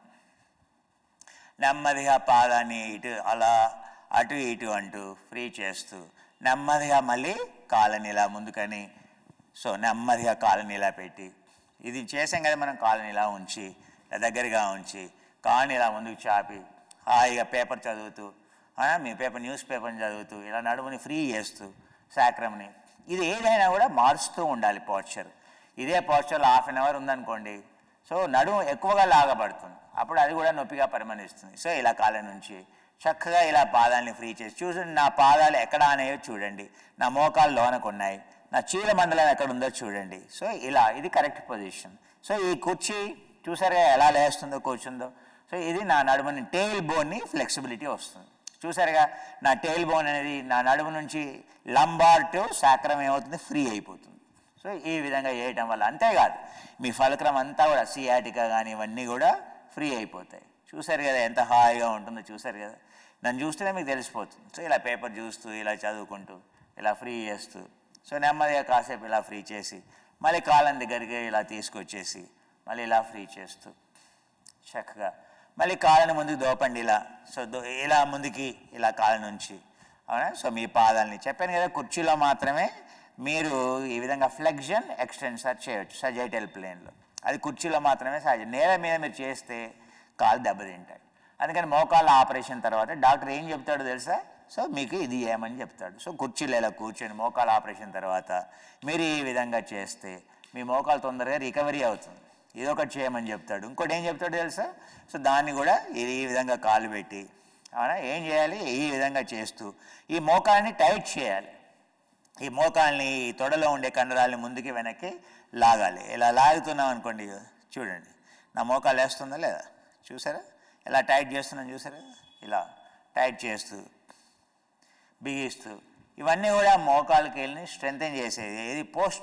నెమ్మదిగా పాదాన్ని ఇటు అలా అటు ఇటు అంటూ ఫ్రీ చేస్తూ నెమ్మదిగా మళ్ళీ కాళ్ళని ఇలా ముందుకని సో నెమ్మదిగా కాళ్ళని ఇలా పెట్టి ఇది చేసాం కదా మనం కాళ్ళని ఇలా ఉంచి ఇలా దగ్గరగా ఉంచి కాళ్ళని ఇలా ముందుకు చాపి హాయిగా పేపర్ చదువుతూ ఆ, మీ పేపర్ న్యూస్ పేపర్ని చదువుతూ ఇలా నడుముని ఫ్రీ చేస్తూ సాక్రమ్ని ఇది ఏదైనా కూడా మారుస్తూ ఉండాలి పోస్చర్ ఇదే పోస్చర్లో హాఫ్ అన్ అవర్ ఉందనుకోండి సో నడుము ఎక్కువగా లాగబడుతుంది అప్పుడు అది కూడా నొప్పిగా పరిమణిస్తుంది సో ఇలా కాళ్ళ నుంచి చక్కగా ఇలా పాదాలని ఫ్రీ చేసి చూడండి నా పాదాలు ఎక్కడ అనేవో చూడండి నా మోకాలు లోనకు ఉన్నాయి నా చీల మండలం ఎక్కడ ఉందో చూడండి సో ఇలా ఇది కరెక్ట్ పొజిషన్ సో ఈ కుర్చీ చూసారుగా ఎలా లేస్తుందో కూర్చుందో సో ఇది నా నడుముని టెయిల్ బోన్ని ఫ్లెక్సిబిలిటీ వస్తుంది చూసారుగా నా టెయిల్ బోన్ అనేది నా నడుము నుంచి లంబార్ టు సాక్రం ఏమవుతుంది ఫ్రీ అయిపోతుంది సో ఈ విధంగా చేయటం వల్ల అంతేకాదు మీ ఫలక్రం అంతా కూడా సియాటికా కానీ ఇవన్నీ కూడా ఫ్రీ అయిపోతాయి చూసారు కదా ఎంత హాయిగా ఉంటుందో చూసారు కదా నన్ను చూస్తేనే మీకు తెలిసిపోతుంది సో ఇలా పేపర్ చూస్తూ ఇలా చదువుకుంటూ ఇలా ఫ్రీ చేస్తూ సో నెమ్మదిగా కాసేపు ఇలా ఫ్రీ చేసి మళ్ళీ కాలం దగ్గరికి ఇలా తీసుకొచ్చేసి మళ్ళీ ఇలా ఫ్రీ చేస్తూ చక్కగా మళ్ళీ కాళ్ళని ముందుకు దోపండి ఇలా సో దో ఇలా ముందుకి ఇలా కాళ్ళ నుంచి అవునా సో మీ పాదాలని చెప్పాను కదా కుర్చీలో మాత్రమే మీరు ఈ విధంగా ఫ్లెక్షన్ ఎక్స్టెన్సర్ చేయొచ్చు సజైటల్ ప్లేన్లో అది కుర్చీలో మాత్రమే సహజం నేల మీద మీరు చేస్తే కాలు దెబ్బతింటాయి అందుకని మోకాళ్ళ ఆపరేషన్ తర్వాత డాక్టర్ ఏం చెప్తాడో తెలుసా సో మీకు ఇది ఏమని చెప్తాడు సో కుర్చీలో ఇలా కూర్చొని మోకాళ్ళ ఆపరేషన్ తర్వాత మీరు ఈ విధంగా చేస్తే మీ మోకాలు తొందరగా రికవరీ అవుతుంది ఇది ఒకటి చేయమని చెప్తాడు ఇంకోటి ఏం చెప్తాడు తెలుసా సో దాన్ని కూడా ఇది ఈ విధంగా కాలు పెట్టి అవునా ఏం చేయాలి ఈ విధంగా చేస్తూ ఈ మోకాల్ని టైట్ చేయాలి ఈ మోకాల్ని ఈ తొడలో ఉండే కండరాల్ని ముందుకి వెనక్కి లాగాలి ఇలా లాగుతున్నాం అనుకోండి చూడండి నా మోకాలు వేస్తుందా లేదా చూసారా ఎలా టైట్ చేస్తున్నాను చూసారా ఇలా టైట్ చేస్తూ బిగిస్తూ ఇవన్నీ కూడా మోకాళ్ళకి వెళ్ళి స్ట్రెంగ్తన్ చేసేది ఇది పోస్ట్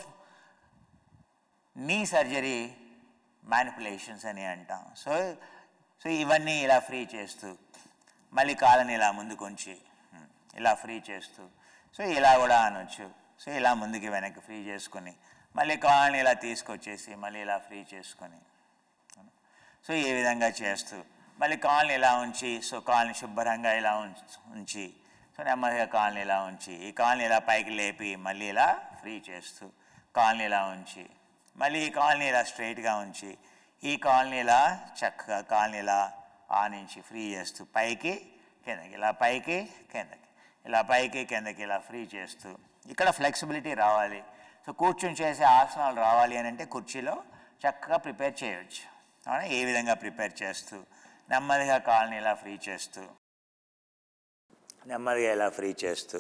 నీ సర్జరీ మ్యానిపులేషన్స్ అని అంటాం సో సో ఇవన్నీ ఇలా ఫ్రీ చేస్తూ మళ్ళీ కాళ్ళని ఇలా ముందుకు ఉంచి ఉమ్, ఇలా ఫ్రీ చేస్తూ సో ఇలా కూడా అనొచ్చు సో ఇలా ముందుకి వెనక్కి ఫ్రీ చేసుకొని మళ్ళీ కాళ్ళని ఇలా తీసుకొచ్చేసి మళ్ళీ ఇలా ఫ్రీ చేసుకొని సో ఈ విధంగా చేస్తూ మళ్ళీ కాళ్ళని ఇలా ఉంచి సో కాళ్ళని శుభ్రంగా ఇలా ఉంచ్- ఉంచి సో నెమ్మదిగా కాళ్ళని ఇలా ఉంచి ఈ కాళ్ళని ఇలా పైకి లేపి మళ్ళీ ఇలా ఫ్రీ చేస్తూ కాళ్ళని ఇలా ఉంచి మళ్ళీ ఈ కాళ్ళని ఇలా స్ట్రైట్గా ఉంచి ఈ కాళ్ళని ఇలా చక్కగా కాళ్ళని ఇలా ఆనించి ఫ్రీ చేస్తూ పైకి కిందకి ఇలా పైకి కిందకి ఇలా పైకి కిందకి ఇలా ఫ్రీ చేస్తూ ఇక్కడ ఫ్లెక్సిబిలిటీ రావాలి సో కూర్చొని చేసే ఆసనాలు రావాలి అని అంటే కుర్చీలో చక్కగా ప్రిపేర్ చేయవచ్చు అవునా ఏ విధంగా ప్రిపేర్ చేస్తూ నెమ్మదిగా కాళ్ళని ఇలా ఫ్రీ చేస్తూ నెమ్మదిగా ఇలా ఫ్రీ చేస్తూ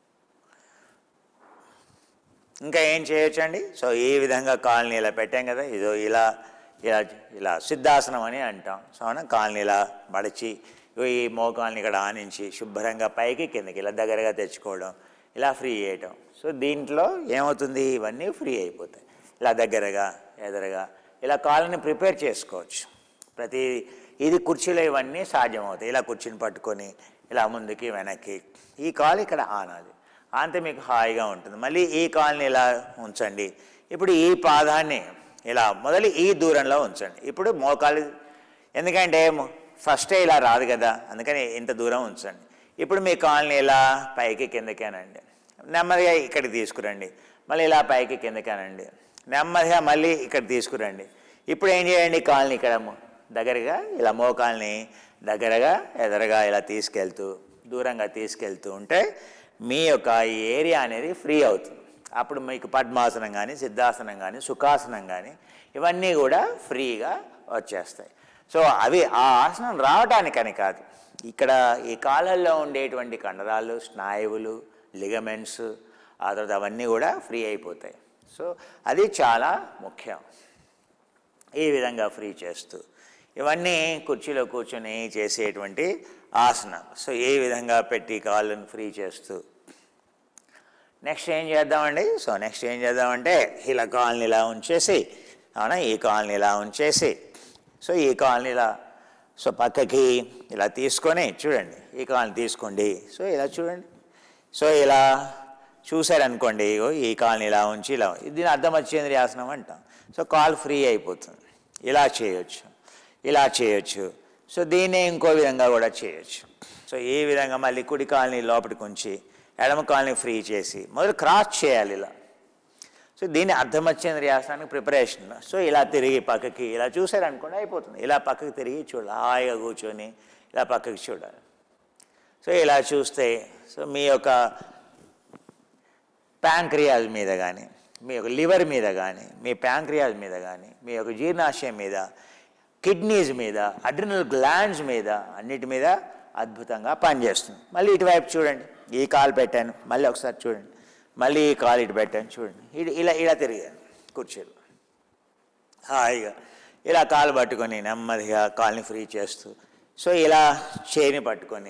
ఇంకా ఏం చేయొచ్చండి సో ఈ విధంగా కాళ్ళని ఇలా పెట్టాం కదా ఇదో ఇలా ఇలా ఇలా సిద్ధాసనం అని అంటాం సో అవునా కాళ్ళని ఇలా మడిచి ఇగో ఈ మోకాల్ని ఇక్కడ ఆనించి శుభ్రంగా పైకి కిందకి ఇలా దగ్గరగా తెచ్చుకోవడం ఇలా ఫ్రీ చేయటం సో దీంట్లో ఏమవుతుంది ఇవన్నీ ఫ్రీ అయిపోతాయి ఇలా దగ్గరగా ఎదురుగా ఇలా కాళ్ళని ప్రిపేర్ చేసుకోవచ్చు ప్రతి ఇది కుర్చీలో ఇవన్నీ సాధ్యమవుతాయి ఇలా కుర్చీని పట్టుకొని ఇలా ముందుకి వెనక్కి ఈ కాలు ఇక్కడ ఆనాలి అంతే మీకు హాయిగా ఉంటుంది మళ్ళీ ఈ కాల్ని ఇలా ఉంచండి ఇప్పుడు ఈ పాదాన్ని ఇలా మొదలు ఈ దూరంలో ఉంచండి ఇప్పుడు మోకాలు ఎందుకంటే ఫస్టే ఇలా రాదు కదా అందుకని ఇంత దూరం ఉంచండి ఇప్పుడు మీ కాల్ని ఇలా పైకి కిందకేనండి నెమ్మదిగా ఇక్కడికి తీసుకురండి మళ్ళీ ఇలా పైకి కిందకేనండి నెమ్మదిగా మళ్ళీ ఇక్కడ తీసుకురండి ఇప్పుడు ఏం చేయండి కాల్ని ఇక్కడ మొ- దగ్గరగా ఇలా మోకాల్ని దగ్గరగా ఎదరగా ఇలా తీసుకెళ్తూ దూరంగా తీసుకెళ్తూ ఉంటే మీ యొక్క ఈ ఏరియా అనేది ఫ్రీ అవుతుంది అప్పుడు మీకు పద్మాసనం కానీ సిద్ధాసనం కానీ సుఖాసనం కానీ ఇవన్నీ కూడా ఫ్రీగా వచ్చేస్తాయి సో అవి ఆ ఆసనం రావటానికని కాదు ఇక్కడ ఈ కాళ్ళల్లో ఉండేటువంటి కండరాలు స్నాయువులు లిగమెంట్స్ ఆ తర్వాత అవన్నీ కూడా ఫ్రీ అయిపోతాయి సో అది చాలా ముఖ్యం ఈ విధంగా ఫ్రీ చేస్తూ ఇవన్నీ కుర్చీలో కూర్చొని చేసేటువంటి ఆసనాలు సో ఏ విధంగా పెట్టి కాళ్ళను ఫ్రీ చేస్తూ నెక్స్ట్ ఏం చేద్దామండి సో నెక్స్ట్ ఏం చేద్దామంటే ఇలా కాల్ని ఇలా ఉంచేసి అవునా ఈ కాల్ని ఇలా ఉంచేసి సో ఈ కాల్ని ఇలా సో పక్కకి ఇలా తీసుకొని చూడండి ఈ కాల్ని తీసుకోండి సో ఇలా చూడండి సో ఇలా చూశారనుకోండి ఇగో ఈ కాల్ని ఇలా ఉంచి ఇలా దీని అర్థం వచ్చేంద్రి ఆసనం అంటాం సో కాల్ ఫ్రీ అయిపోతుంది ఇలా చేయొచ్చు ఇలా చేయొచ్చు సో దీన్ని ఇంకో విధంగా కూడా చేయొచ్చు సో ఈ విధంగా మళ్ళీ కుడి కాల్ని లోపలికి ఉంచి ఎడమ కాల్ని ఫ్రీ చేసి మొదలు క్రాస్ చేయాలి ఇలా సో దీన్ని అర్ధమచ్చేంద్రియ ఆసనానికి ప్రిపరేషన్ సో ఇలా తిరిగి పక్కకి ఇలా చూసారనుకోండి అయిపోతుంది ఇలా పక్కకి తిరిగి చూడాలి హాయిగా కూర్చొని ఇలా పక్కకి చూడాలి సో ఇలా చూస్తే సో మీ యొక్క ప్యాంక్రియాజ్ మీద కానీ మీ యొక్క లివర్ మీద కానీ మీ ప్యాంక్రియాజ్ మీద కానీ మీ యొక్క జీర్ణాశయం మీద కిడ్నీస్ మీద అడ్రినల్ గ్లాండ్స్ మీద అన్నిటి మీద అద్భుతంగా పనిచేస్తుంది మళ్ళీ ఇటువైపు చూడండి ఈ కాలు పెట్టాను మళ్ళీ ఒకసారి చూడండి మళ్ళీ ఈ కాలు ఇటు పెట్టాను చూడండి ఇటు ఇలా ఇలా తిరిగాను కుర్చీలో హాయిగా ఇలా కాలు పట్టుకొని నెమ్మదిగా కాల్ని ఫ్రీ చేస్తూ సో ఇలా చేయిని పట్టుకొని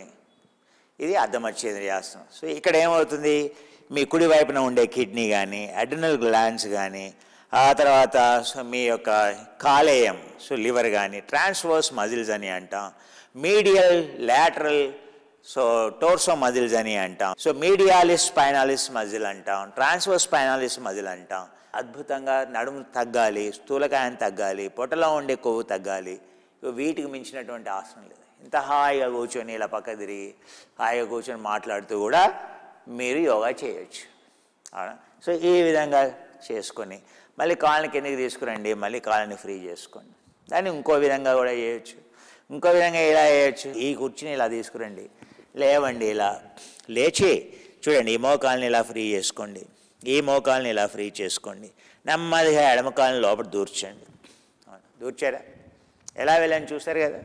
ఇది అర్ధమచ్చేంద్రియ ఆసనం సో ఇక్కడ ఏమవుతుంది మీ కుడి వైపున ఉండే కిడ్నీ కానీ అడ్రినల్ గ్లాండ్స్ కానీ ఆ తర్వాత సో మీ యొక్క కాలేయం సో లివర్ కానీ ట్రాన్స్వర్స్ మజిల్స్ అని అంటాం medial lateral so torso muscles అని అంటాం సో మీడియాలిస్ స్పైనాలిస్ మజిల్ అంటాం ట్రాన్స్వర్స్ స్పైనాలిస్ మజిల్ అంటాం అద్భుతంగా నడుము తగ్గాలి స్థూలకాయం తగ్గాలి పొట్టలో ఉండే కొవ్వు తగ్గాలి ఇక వీటికి మించినటువంటి ఆసనం లేదు ఇంత హాయిగా కూర్చొని ఇలా పక్క తిరిగి హాయిగా కూర్చొని మాట్లాడుతూ కూడా మీరు యోగా చేయొచ్చు అవునా సో ఈ విధంగా చేసుకొని మళ్ళీ కాళ్ళని కిందకి తీసుకురండి మళ్ళీ కాళ్ళని ఫ్రీ చేసుకోండి దాన్ని ఇంకో విధంగా కూడా చేయొచ్చు ఇంకో విధంగా ఇలా చేయొచ్చు ఈ కుర్చీని ఇలా తీసుకురండి లేవండి ఇలా లేచి చూడండి ఈ మోకాల్ని ఇలా ఫ్రీ చేసుకోండి ఈ మోకాల్ని ఇలా ఫ్రీ చేసుకోండి నెమ్మదిగా ఎడమకాలని లోపల దూర్చండి అవునా? దూర్చారా ఎలా వెళ్ళాను చూస్తారు కదా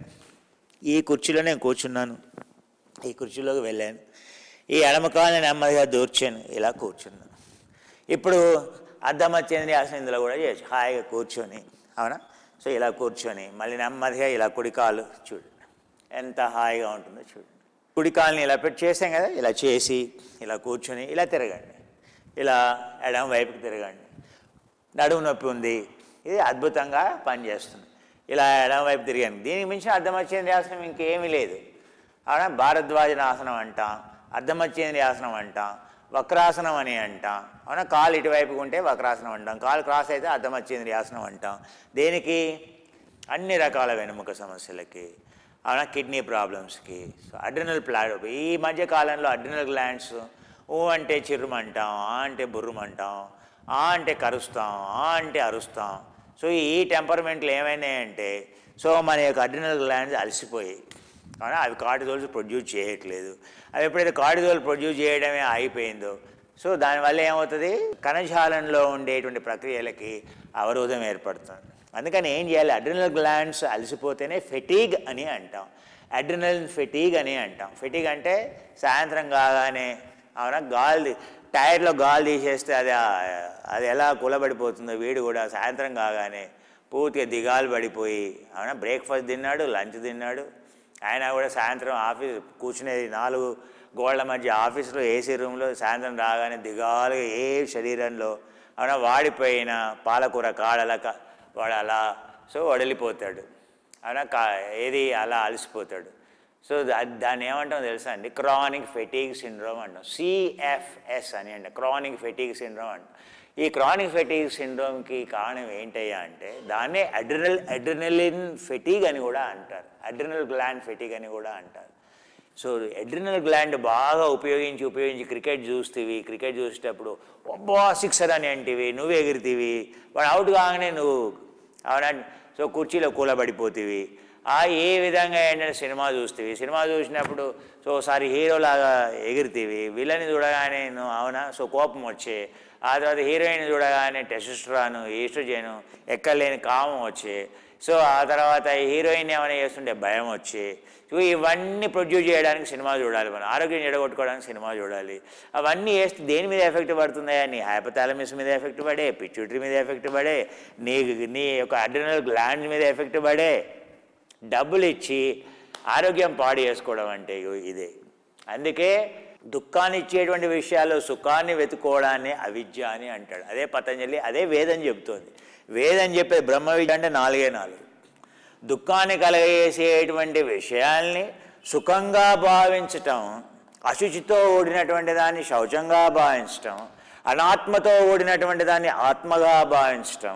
ఈ కుర్చీలో నేను కూర్చున్నాను ఈ కుర్చీలోకి వెళ్ళాను ఈ ఎడమకాలని నెమ్మదిగా దూర్చాను ఇలా కూర్చున్నాను ఇప్పుడు అర్ధమచ్చేంద్రి ఆసనం ఇందులో కూడా చేయొచ్చు హాయిగా కూర్చొని అవునా సో ఇలా కూర్చొని మళ్ళీ నెమ్మదిగా ఇలా కుడికాలు చూడండి ఎంత హాయిగా ఉంటుందో చూడండి కుడికాల్ని ఇలా పెట్టి చేసాం కదా ఇలా చేసి ఇలా కూర్చొని ఇలా తిరగండి ఇలా ఎడమ వైపుకి తిరగండి నడుము నొప్పి ఉంది ఇది అద్భుతంగా పనిచేస్తుంది ఇలా ఎడమ వైపు తిరిగాను దీనికి మించిన అర్ధమచ్చేంద్రి ఆసనం ఇంకేమీ లేదు అవునా భారద్వాజన ఆసనం అంటాం అర్ధమచ్చేంద్రి ఆసనం అంటాం వక్రాసనం అని అంటాం అవునా కాలు ఇటువైపుకు ఉంటే వక్రాసనం అంటాం కాలు క్రాస్ అయితే అర్ధమచ్చేంద్రి ఆసనం అంటాం దేనికి అన్ని రకాల వెనుముక సమస్యలకి అవునా కిడ్నీ ప్రాబ్లమ్స్కి సో అడ్రినల్ ప్లాడ్ ఈ మధ్య కాలంలో అడ్రినల్ గ్లాండ్స్ ఓ అంటే చిర్రుమంటాం ఆ అంటే బుర్రుమంటాం ఆ అంటే కరుస్తాం ఆ అంటే అరుస్తాం సో ఈ టెంపర్మెంట్లు ఏమైనాయంటే సో మన యొక్క అడ్రినల్ గ్లాండ్స్ అలసిపోయి అవునా అవి కార్టిజోల్స్ ప్రొడ్యూస్ చేయట్లేదు అవి ఎప్పుడైతే కార్టిజోల్ ప్రొడ్యూస్ చేయడమే అయిపోయిందో సో దానివల్ల ఏమవుతుంది కణజాలంలో ఉండేటువంటి ప్రక్రియలకి అవరోధం ఏర్పడుతుంది అందుకని ఏం చేయాలి అడ్రినల్ గ్లాండ్స్ అలసిపోతేనే ఫెటీగ్ అని అంటాం అడ్రినల్ ఫెటీగ్ అని అంటాం ఫెటీగ్ అంటే సాయంత్రం కాగానే అవునా గాలి టైర్లో గాలి తీసేస్తే అది ఆ- అది ఎలా కూలబడిపోతుందో వీడు కూడా సాయంత్రం కాగానే పూర్తిగా దిగాలు పడిపోయి అవునా బ్రేక్ఫాస్ట్ తిన్నాడు లంచ్ తిన్నాడు ఆయన కూడా సాయంత్రం ఆఫీస్ కూర్చునేది నాలుగు గోళ్ల మధ్య ఆఫీస్లో ఏసీ రూమ్లో సాయంత్రం రాగానే దిగాలుగా ఏ శరీరంలో అవునా వాడిపోయిన పాలకూర కాడలక వాడు అలా సో వడిలిపోతాడు అవునా కా ఏది అలా అలసిపోతాడు సో దా- దాన్ని ఏమంటాం తెలుసా అండి క్రానిక్ ఫెటీగ్ సిండ్రోమ్ అంటాం సిఎఫ్ఎస్ అని అండి క్రానిక్ ఫెటీగ్ సిండ్రోమ్ అంటాం ఈ క్రానిక్ ఫెటీగ్ సిండ్రోమ్కి కారణం ఏంటయ్యా అంటే దాన్నే అడ్రినల్ అడ్రినలిన్ ఫెటీగ్ అని కూడా అంటారు అడ్రినల్ గ్లాండ్ ఫెటీగ్ అని కూడా అంటారు సో అడ్రినల్ గ్లాండ్ బాగా ఉపయోగించి ఉపయోగించి క్రికెట్ చూస్తేవి క్రికెట్ చూసేటప్పుడు ఒబ్బా సిక్సర్ అని అంటివి నువ్వు ఎగిరితివి వాడు అవుట్ కాగానే నువ్వు అవునా సో కుర్చీలో కూలబడిపోతీవి ఆ ఏ విధంగా ఏంటంటే సినిమా చూస్తేవి సినిమా చూసినప్పుడు సో ఒకసారి హీరోలాగా ఎగిరితీవి విలని చూడగానే నువ్వు అవునా సో కోపం వచ్చే ఆ తర్వాత హీరోయిన్ చూడగానే టెస్టోస్టెరాన్ ఈస్ట్రోజెన్ ఎక్కలేని కామం వచ్చే సో ఆ తర్వాత హీరోయిన్ ఏమైనా చేస్తుంటే భయం వచ్చి సో ఇవన్నీ ప్రొడ్యూస్ చేయడానికి సినిమా చూడాలి మనం ఆరోగ్యం చెడగొట్టుకోవడానికి సినిమా చూడాలి అవన్నీ వేస్తే దేని మీద ఎఫెక్ట్ పడుతుందా నీ హైపథాలమిస్ మీద ఎఫెక్ట్ పడే పిచ్యూటరీ మీద ఎఫెక్ట్ పడే నీ నీ యొక్క అడ్రినల్ గ్లాండ్ మీద ఎఫెక్ట్ పడే డబ్బులు ఇచ్చి ఆరోగ్యం పాడు చేసుకోవడం అంటే ఇగో ఇదే అందుకే దుఃఖాన్ని ఇచ్చేటువంటి విషయాల్లో సుఖాన్ని వెతుకోవడాన్ని అవిద్య అని అంటాడు అదే పతంజలి అదే వేదం చెబుతోంది వేదం చెప్పేది బ్రహ్మ విద్య అంటే నాలుగే నాలుగు దుఃఖాన్ని కలగజేసేటువంటి విషయాల్ని సుఖంగా భావించటం అశుచితో ఓడినటువంటి దాన్ని శౌచంగా భావించటం అనాత్మతో ఓడినటువంటి దాన్ని ఆత్మగా భావించటం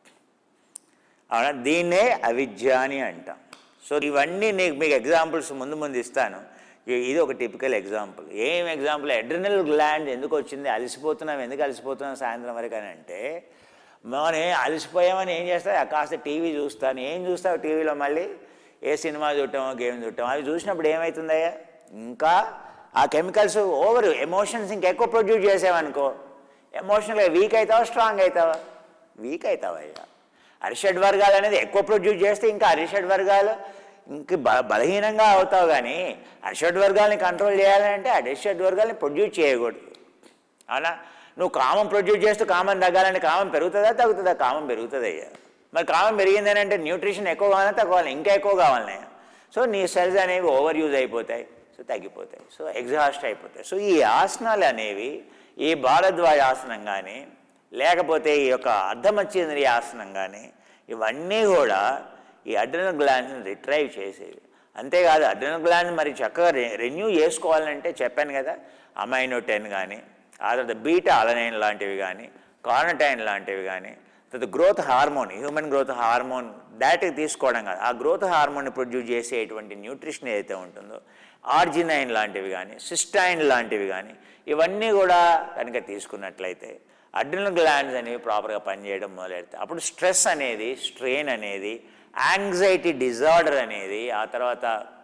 అవునా దీన్నే అవిద్య అని అంటాం సో ఇవన్నీ నీకు మీకు ఎగ్జాంపుల్స్ ముందు ముందు ఇస్తాను ఇ- ఇది ఒక టిపికల్ ఎగ్జాంపుల్ ఏం ఎగ్జాంపుల్ అడ్రినల్ గ్లాండ్ ఎందుకు వచ్చింది అలసిపోతున్నాం ఎందుకు అలసిపోతున్నాం సాయంత్రం వరకు అని అంటే మనం అలసిపోయామని ఏం చేస్తా కాస్త టీవీ చూస్తాను ఏం చూస్తావు టీవీలో మళ్ళీ ఏ సినిమా చూడటమో గేమ్ చూడటం అవి చూసినప్పుడు ఏమవుతుందయ్యా ఇంకా ఆ కెమికల్స్ ఓవర్ ఎమోషన్స్ ఇంకెక్కువ ప్రొడ్యూస్ చేసావనుకో ఎమోషనల్గా వీక్ అవుతావా స్ట్రాంగ్ అవుతావా వీక్ అవుతావయ్యా అరిషడ్ వర్గాలు అనేది ఎక్కువ ప్రొడ్యూస్ చేస్తే ఇంకా అరిషడ్ వర్గాలు ఇంక బ బలహీనంగా అవుతావు కానీ అరిషడ్ వర్గాల్ని కంట్రోల్ చేయాలంటే అరిషడ్ వర్గాల్ని ప్రొడ్యూస్ చేయకూడదు అవునా నువ్వు కామం ప్రొడ్యూస్ చేస్తూ కామం తగ్గాలంటే కామం పెరుగుతుందా తగ్గుతుందా కామం పెరుగుతుంది అయ్యా మరి కామం పెరిగిందని అంటే న్యూట్రిషన్ ఎక్కువ కావాలా తక్కువ కావాలి ఇంకా ఎక్కువ కావాలనే సో నీ సెల్స్ అనేవి ఓవర్ యూజ్ అయిపోతాయి సో తగ్గిపోతాయి సో ఎగ్జాస్ట్ అయిపోతాయి సో ఈ ఆసనాలు అనేవి ఈ భారద్వాజ ఆసనం కానీ లేకపోతే ఈ యొక్క అర్ధమచ్చేంద్రియ ఆసనం కానీ ఇవన్నీ కూడా ఈ అడ్రినల్ గ్లాండ్ని రిట్రైవ్ చేసేవి అంతేకాదు అడ్రినల్ గ్లాండ్ మరి చక్కగా రె రెన్యూ చేసుకోవాలంటే చెప్పాను కదా అమైనో టెన్ కానీ ఆ తర్వాత బీటా అలనైన్ లాంటివి కానీ కార్నటైన్ లాంటివి కానీ తర్వాత growth hormone human growth hormone డైరెక్ట్గా తీసుకోవడం కాదు ఆ గ్రోత్ హార్మోన్ని ప్రొడ్యూస్ చేసేటువంటి న్యూట్రిషన్ ఏదైతే ఉంటుందో ఆర్జినైన్ లాంటివి కానీ సిస్టైన్ లాంటివి కానీ ఇవన్నీ కూడా కనుక తీసుకున్నట్లయితే అడ్రినల్ గ్లాండ్స్ అనేవి ప్రాపర్గా పనిచేయడం మొదలెడతాయి అప్పుడు స్ట్రెస్ అనేది స్ట్రెయిన్ అనేది యాంగ్జైటీ డిజార్డర్ అనేది ఆ తర్వాత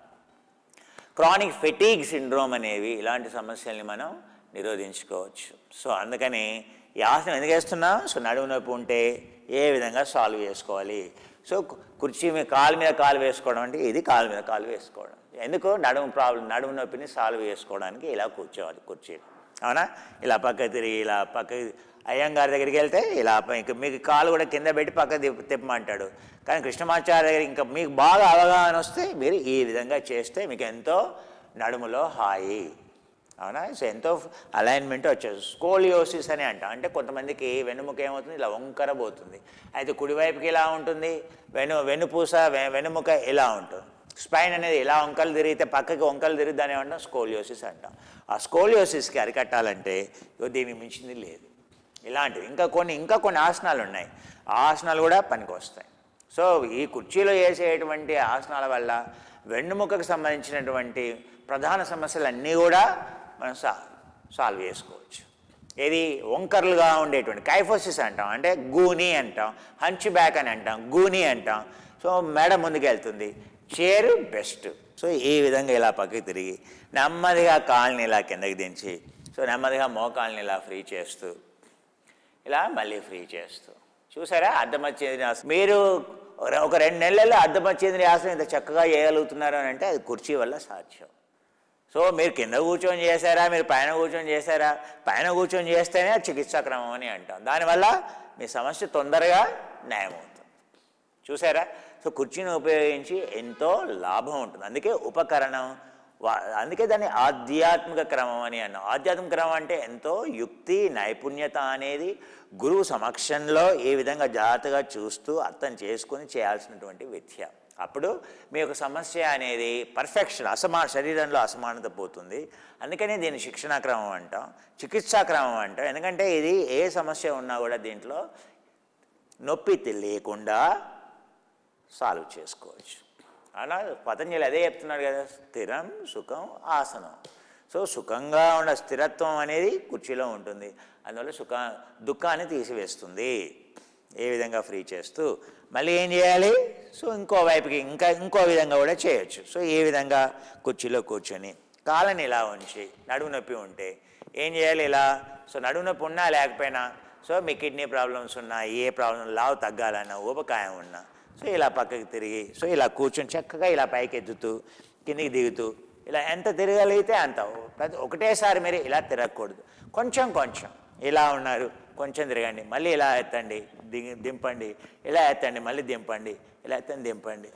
క్రానిక్ ఫెటీగ్ సిండ్రోమ్ అనేవి ఇలాంటి సమస్యల్ని మనం నిరోధించుకోవచ్చు సో అందుకని ఈ ఆసనం ఎందుకు వేస్తున్నాం సో నడుము నొప్పి ఉంటే ఏ విధంగా సాల్వ్ చేసుకోవాలి సో కు- కుర్చీ మీద కాలు మీద కాలు వేసుకోవడం అంటే ఇది కాలు మీద కాలు వేసుకోవడం ఎందుకు నడుము ప్రాబ్లం నడుము నొప్పిని సాల్వ్ చేసుకోవడానికి ఇలా కూర్చోవాలి కుర్చీ అవునా ఇలా పక్క తిరిగి ఇలా పక్క అయ్యంగారి దగ్గరికి వెళ్తే ఇలా ప- ఇంక మీకు కాలు కూడా కింద పెట్టి పక్క తిప్ప తిప్పమంటాడు కానీ కృష్ణమాచార్య దగ్గర ఇంకా మీకు బాగా అవగాహన వస్తే మీరు ఈ విధంగా చేస్తే మీకు ఎంతో నడుములో హాయి అవునా సో ఎంతో అలైన్మెంట్ వచ్చేది స్కోలియోసిస్ అని అంటాం అంటే కొంతమందికి వెన్నుముక ఏమవుతుంది ఇలా వంకర పోతుంది అయితే కుడివైపుకి ఇలా ఉంటుంది వెను వెన్నుపూస వె- వెన్నుముక ఇలా ఉంటుంది స్పైన్ అనేది ఇలా వంకలు తిరిగితే పక్కకి వంకలు తిరిగి దాన్ని ఏమంటాం స్కోలియోసిస్ అంటాం ఆ స్కోలియోసిస్కి అరికట్టాలంటే ఇగో దీనికి మించింది లేదు ఇలాంటివి ఇంకా కొన్ని ఇంకా కొన్ని ఆసనాలు ఉన్నాయి ఆ ఆసనాలు కూడా పనికి వస్తాయి సో ఈ కుర్చీలో వేసేటువంటి ఆసనాల వల్ల వెన్నుముకకు సంబంధించినటువంటి ప్రధాన సమస్యలన్నీ కూడా మనం సా సాల్వ్ చేసుకోవచ్చు ఏది వంకర్లుగా ఉండేటువంటి కైఫోసిస్ అంటాం అంటే గూని అంటాం హంచ్ బ్యాక్ అని అంటాం గూని అంటాం సో మెడ ముందుకు వెళ్తుంది చైర్ బెస్ట్ సో ఈ విధంగా ఇలా పక్కకి తిరిగి నెమ్మదిగా కాళ్ళని ఇలా కిందకి దించి సో నెమ్మదిగా మోకాల్ని ఇలా ఫ్రీ చేస్తూ ఇలా మళ్ళీ ఫ్రీ చేస్తూ చూసారా అర్ధమచ్చేంద్రి ఆసనం మీరు ఒక- ఒక రెండు నెలల్లో అర్ధమచ్చేంద్రి ఆసనం ఇంత చక్కగా చేయగలుగుతున్నారు అని అంటే అది కుర్చీ వల్ల సాధ్యం సో మీరు కింద కూర్చొని చేశారా మీరు పైన కూర్చొని చేశారా పైన కూర్చొని చేస్తేనే అది చికిత్సా క్రమం అని అంటాం దానివల్ల మీ సమస్య తొందరగా న్యాయమవుతుంది చూసారా సో కుర్చీని ఉపయోగించి ఎంతో లాభం ఉంటుంది అందుకే ఉపకరణం వా- అందుకే దాన్ని ఆధ్యాత్మిక క్రమం అని అన్నాం ఆధ్యాత్మిక క్రమం అంటే ఎంతో యుక్తి నైపుణ్యత అనేది గురువు సమక్షంలో ఏ విధంగా జాగ్రత్తగా చూస్తూ అర్థం చేసుకొని చేయాల్సినటువంటి విద్య అప్పుడు మీ యొక్క సమస్య అనేది పర్ఫెక్షన్ అసమా శరీరంలో అసమానత పోతుంది అందుకనే దీన్ని శిక్షణా క్రమం అంటాం చికిత్సా క్రమం అంటాం ఎందుకంటే ఇది ఏ సమస్య ఉన్నా కూడా దీంట్లో నొప్పి లేకుండా సాల్వ్ చేసుకోవచ్చు అలా పతంజలి అదే చెప్తున్నాడు కదా స్థిరం సుఖం ఆసనం సో సుఖంగా ఉన్న స్థిరత్వం అనేది కుర్చీలో ఉంటుంది అందువల్ల సుఖ దుఃఖాన్ని తీసివేస్తుంది ఏ విధంగా ఫ్రీ చేస్తూ మళ్ళీ ఏం చేయాలి సో ఇంకో వైపుకి ఇంకా ఇంకో విధంగా కూడా చేయొచ్చు సో ఏ విధంగా కుర్చీలో కూర్చొని కాళ్ళని ఇలా ఉంచి నడుము నొప్పి ఉంటే ఏం చేయాలి ఇలా సో నడుము నొప్పి ఉన్నా లేకపోయినా సో మీ కిడ్నీ ప్రాబ్లమ్స్ ఉన్నా ఏ ప్రాబ్లం లావు తగ్గాలన్నా ఊబకాయం ఉన్నా సో ఇలా పక్కకి తిరిగి సో ఇలా కూర్చొని చక్కగా ఇలా పైకి ఎత్తుతూ కిందికి దిగుతూ ఇలా ఎంత తిరగలిగితే అంత ప్రతి ఒకటేసారి మీరు ఇలా తిరగకూడదు కొంచెం కొంచెం ఇలా ఉన్నారు కొంచెం తిరగండి మళ్ళీ ఇలా ఎత్తండి దిగి దింపండి ఇలా ఎత్తండి మళ్ళీ దింపండి ఇలా ఎత్తండి దింపండి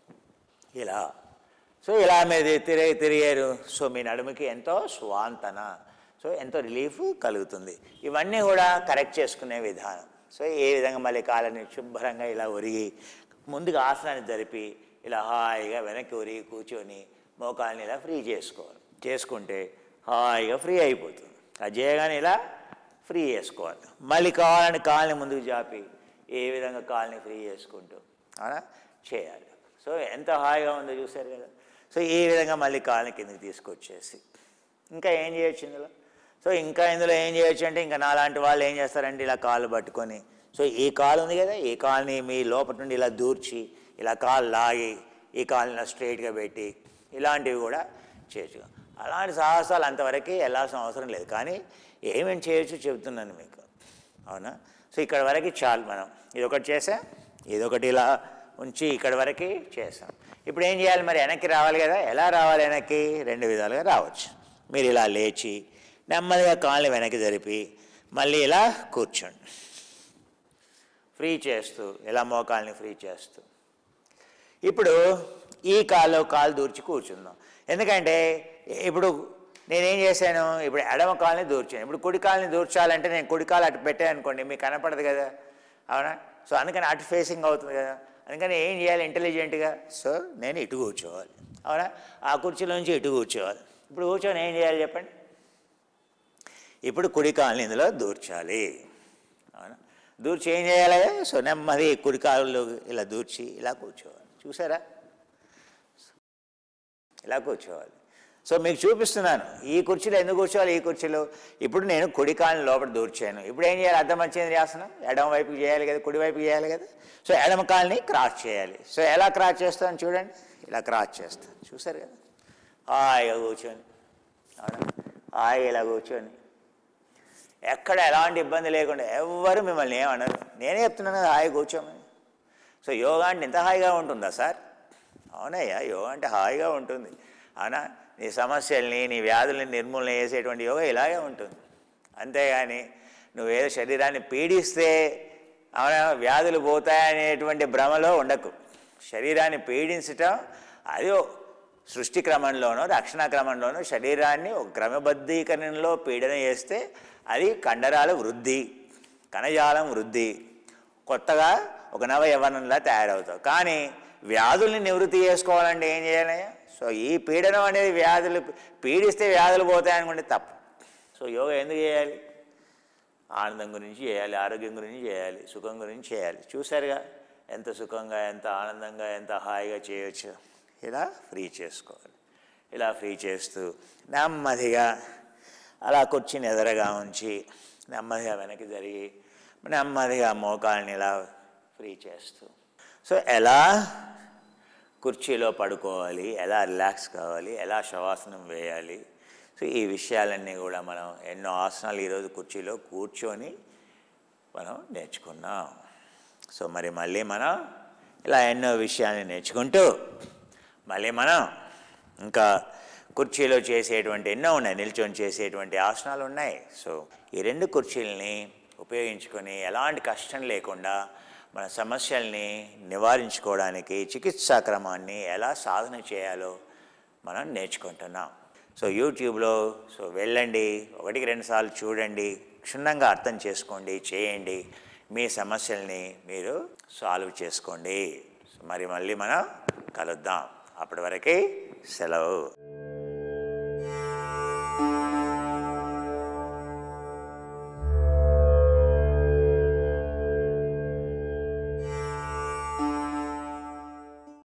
ఇలా సో ఇలా మీరు తిరిగి తిరిగారు సో మీ నడుముకి ఎంతో స్వాంతన సో ఎంతో రిలీఫ్ కలుగుతుంది ఇవన్నీ కూడా కరెక్ట్ చేసుకునే విధానం సో ఏ విధంగా మళ్ళీ కాళ్ళని శుభ్రంగా ఇలా ఒరిగి ముందుగా ఆసనాన్ని జరిపి ఇలా హాయిగా వెనక్కి ఒరిగి కూర్చొని మోకాల్ని ఇలా ఫ్రీ చేసుకోవాలి చేసుకుంటే హాయిగా ఫ్రీ అయిపోతుంది అది చేయగానే ఇలా ఫ్రీ చేసుకోవాలి మళ్ళీ కావాలని కాళ్ళని ముందుకు జాపి ఏ విధంగా కాళ్ళని ఫ్రీ చేసుకుంటూ అవునా చేయాలి సో ఎంత హాయిగా ఉందో చూశారు కదా సో ఈ విధంగా మళ్ళీ కాళ్ళని కిందకి తీసుకొచ్చేసి ఇంకా ఏం చేయొచ్చు ఇందులో సో ఇంకా ఇందులో ఏం చేయొచ్చు అంటే ఇంకా నాలాంటి వాళ్ళు ఏం చేస్తారంటే ఇలా కాళ్ళు పట్టుకొని సో ఈ కాలు ఉంది కదా ఈ కాలుని మీ లోపల నుండి ఇలా దూర్చి ఇలా కాలు లాగి ఈ కాలుని ఇలా స్ట్రైట్గా పెట్టి ఇలాంటివి కూడా చేయొచ్చు అలాంటి సాహసాలు అంతవరకు వెళ్ళాల్సిన అవసరం లేదు కానీ ఏమేమి చేయొచ్చు చెబుతున్నాను మీకు అవునా సో ఇక్కడ వరకు చాలు మనం ఇది ఒకటి చేసాం ఇది ఒకటి ఇలా ఉంచి ఇక్కడ వరకు చేసాం ఇప్పుడు ఏం చేయాలి మరి వెనక్కి రావాలి కదా ఎలా రావాలి వెనక్కి రెండు విధాలుగా రావచ్చు మీరు ఇలా లేచి నెమ్మదిగా కాళ్ళని వెనక్కి జరిపి మళ్ళీ ఇలా కూర్చోండి ఫ్రీ చేస్తూ ఇలా మోకాల్ని ఫ్రీ చేస్తూ ఇప్పుడు ఈ కాలు కాలు దూర్చి కూర్చుందాం ఎందుకంటే ఇప్పుడు నేనేం చేశాను ఇప్పుడు ఎడమ కాలుని దూర్చాను ఇప్పుడు కుడి కాలుని దూర్చాలంటే నేను కుడి కాలు అటు పెట్టాను అనుకోండి మీకు కనపడదు కదా అవునా సో అందుకని అటు ఫేసింగ్ అవుతుంది కదా అందుకని ఏం చేయాలి ఇంటెలిజెంట్గా సో నేను ఇటు కూర్చోవాలి అవునా ఆ కుర్చీలోంచి ఇటు కూర్చోవాలి ఇప్పుడు కూర్చొని ఏం చేయాలి చెప్పండి ఇప్పుడు కుడి కాలుని ఇందులో దూర్చాలి అవునా దూర్చి ఏం చేయాలి సో నెమ్మది కుడి కాళ్ళు ఇలా దూర్చి ఇలా కూర్చోవాలి చూసారా ఇలా కూర్చోవాలి సో మీకు చూపిస్తున్నాను ఈ కుర్చీలో ఎందుకు కూర్చోవాలి ఈ కుర్చీలో ఇప్పుడు నేను కుడి కాళ్ళని లోపల దూర్చాను ఇప్పుడు ఏం చేయాలి అర్థం వచ్చింది ఆసనం ఎడమ వైపుకి చేయాలి కదా కుడి వైపుకి చేయాలి కదా సో ఎడమ కాళ్ళని క్రాస్ చేయాలి సో ఎలా క్రాస్ చేస్తాను చూడండి ఇలా క్రాస్ చేస్తాను చూసారు కదా హాయిగా కూర్చొని అవునా హాయిగా ఇలా కూర్చొని ఎక్కడ ఎలాంటి ఇబ్బంది లేకుండా ఎవ్వరు మిమ్మల్ని ఏమనరు నేనే చెప్తున్నాను కదా హాయిగా కూర్చోమని సో యోగా అంటే ఇంత హాయిగా ఉంటుందా సార్ అవునయ్యా యోగా అంటే హాయిగా ఉంటుంది అవునా నీ సమస్యల్ని నీ వ్యాధుల్ని నిర్మూలన చేసేటువంటి యోగా ఇలాగే ఉంటుంది అంతేగాని నువ్వేదో శరీరాన్ని పీడిస్తే అవునా వ్యాధులు పోతాయనేటువంటి భ్రమలో ఉండకు శరీరాన్ని పీడించటం అది ఓ సృష్టి క్రమంలోనో రక్షణ క్రమంలోనో శరీరాన్ని ఒక క్రమబద్ధీకరణలో పీడన చేస్తే అది కండరాల వృద్ధి కణజాలం వృద్ధి కొత్తగా ఒక నవ యవనంలా తయారవుతావు కానీ వ్యాధుల్ని నివృత్తి చేసుకోవాలంటే ఏం చేయాలి సో ఈ పీడనం అనేది వ్యాధులు పీడిస్తే వ్యాధులు పోతాయనుకుంటే తప్పు సో యోగా ఎందుకు చేయాలి ఆనందం గురించి చేయాలి ఆరోగ్యం గురించి చేయాలి సుఖం గురించి చేయాలి చూసారుగా ఎంత సుఖంగా ఎంత ఆనందంగా ఎంత హాయిగా చేయొచ్చు ఇలా ఫ్రీ చేసుకోవాలి ఇలా ఫ్రీ చేస్తూ నెమ్మదిగా అలా కూర్చుని ఎదరగా ఉంచి నెమ్మదిగా వెనక్కి జరిగి నెమ్మదిగా మోకాల్ని ఇలా ఫ్రీ చేస్తూ సో ఎలా కుర్చీలో పడుకోవాలి ఎలా రిలాక్స్ కావాలి ఎలా శవాసనం వేయాలి సో ఈ విషయాలన్నీ కూడా మనం ఎన్నో ఆసనాలు ఈరోజు కుర్చీలో కూర్చొని మనం నేర్చుకున్నాం సో మరి మళ్ళీ మనం ఇలా ఎన్నో విషయాన్ని నేర్చుకుంటూ మళ్ళీ మనం ఇంకా కుర్చీలో చేసేటువంటి ఎన్నో ఉన్నాయి నిల్చొని చేసేటువంటి ఆసనాలు ఉన్నాయి సో ఈ రెండు కుర్చీలని ఉపయోగించుకొని ఎలాంటి కష్టం లేకుండా మన సమస్యల్ని నివారించుకోవడానికి చికిత్సా క్రమాన్ని ఎలా సాధన చేయాలో మనం నేర్చుకుంటున్నాం సో యూట్యూబ్లో సో వెళ్ళండి ఒకటికి రెండు సార్లు చూడండి క్షుణ్ణంగా అర్థం చేసుకోండి చేయండి మీ సమస్యల్ని మీరు సాల్వ్ చేసుకోండి సో మరి మళ్ళీ మనం కలుద్దాం అప్పటి వరకే సెలవు